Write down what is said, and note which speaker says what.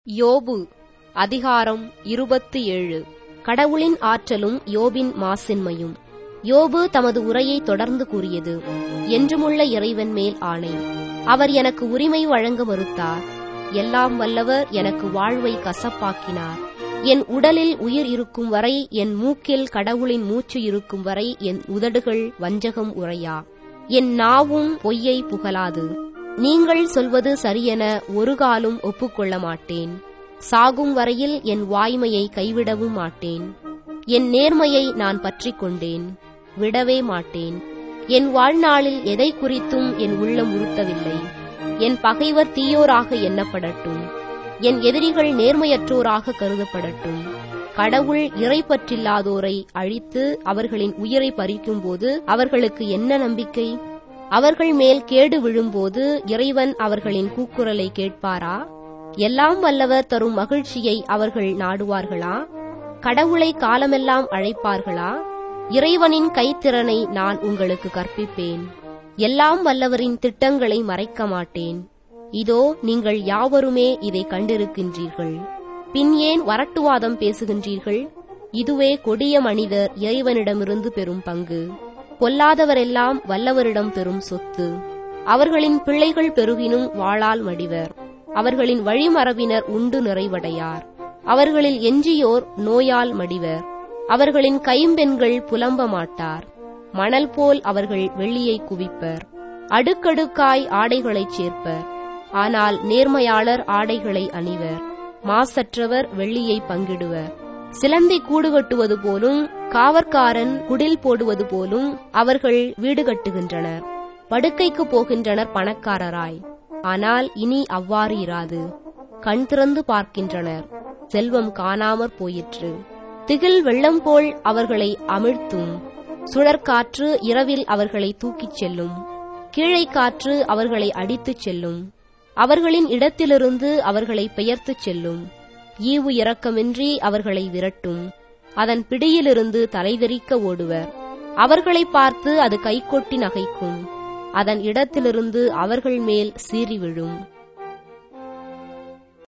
Speaker 1: யோபு அதிகாரம் இருபத்து ஏழு கடவுளின் ஆற்றலும் யோபின் மாசின்மையும் யோபு தமது உரையை தொடர்ந்து கூறியது என்றுமுள்ள இறைவன் மேல் ஆணை அவர் எனக்கு உரிமை வழங்க மறுத்தார் எல்லாம் வல்லவர் எனக்கு வாழ்வை கசப்பாக்கினார் என் உடலில் உயிர் இருக்கும் வரை என் மூக்கில் கடவுளின் மூச்சு இருக்கும் வரை என் உதடுகள் வஞ்சகம் உரையா என் நாவும் பொய்யை புகழாது நீங்கள் சொல்வது சரியென ஒரு காலும் ஒப்புக்கொள்ள மாட்டேன் சாகும் வரையில் என் வாய்மையை கைவிடவும் மாட்டேன் என் நேர்மையை நான் பற்றிக் கொண்டேன் விடவே மாட்டேன் என் வாழ்நாளில் எதை குறித்தும் என் உள்ளம் உறுத்தவில்லை என் பகைவர் தீயோராக எண்ணப்படட்டும் என் எதிரிகள் நேர்மையற்றோராக கருதப்படட்டும் கடவுள் இறை பற்றில்லாதோரை அழித்து அவர்களின் உயிரை பறிக்கும்போது அவர்களுக்கு என்ன நம்பிக்கை அவர்கள் மேல் கேடு விழும்போது இறைவன் அவர்களின் கூக்குரலை கேட்பாரா எல்லாம் வல்லவர் தரும் மகிழ்ச்சியை அவர்கள் நாடுவார்களா கடவுளை காலமெல்லாம் அழைப்பார்களா இறைவனின் கைத்திறனை நான் உங்களுக்கு கற்பிப்பேன் எல்லாம் வல்லவரின் திட்டங்களை மறைக்க மாட்டேன் இதோ நீங்கள் யாவருமே இதை கண்டிருக்கின்றீர்கள் பின் ஏன் வரட்டுவாதம் பேசுகின்றீர்கள் இதுவே கொடிய மனிதர் இறைவனிடமிருந்து பெறும் பங்கு பொல்லாதவரெல்லாம் வல்லவரிடம் பெறும் சொத்து அவர்களின் பிள்ளைகள் பெருகினும் வாளால் மடிவர் அவர்களின் வழிமரபினர் உண்டு நிறைவடையார் அவர்களில் எஞ்சியோர் நோயால் மடிவர் அவர்களின் கைம்பெண்கள் புலம்ப மாட்டார் மணல் போல் அவர்கள் வெள்ளியை குவிப்பர் அடுக்கடுக்காய் ஆடைகளைச் சேர்ப்பர் ஆனால் நேர்மையாளர் ஆடைகளை அணிவர் மாசற்றவர் வெள்ளியை பங்கிடுவர் சிலந்தை கூடு கட்டுவது போலும் காவற்காரன் குடில் போடுவது போலும் அவர்கள் வீடு கட்டுகின்றனர் படுக்கைக்கு போகின்றனர் பணக்காரராய் ஆனால் இனி அவ்வாறு இராது கண் திறந்து பார்க்கின்றனர் செல்வம் காணாமற் போயிற்று திகில் வெள்ளம் போல் அவர்களை அமிழ்த்தும் சுழற்காற்று இரவில் அவர்களை தூக்கிச் செல்லும் கீழை காற்று அவர்களை அடித்துச் செல்லும் அவர்களின் இடத்திலிருந்து அவர்களை பெயர்த்துச் செல்லும் ஈவு இரக்கமின்றி அவர்களை விரட்டும் அதன் பிடியிலிருந்து தலைதெறிக்க ஓடுவர் அவர்களை பார்த்து அது கைகொட்டி நகைக்கும் அதன் இடத்திலிருந்து அவர்கள் மேல் சீறி விழும்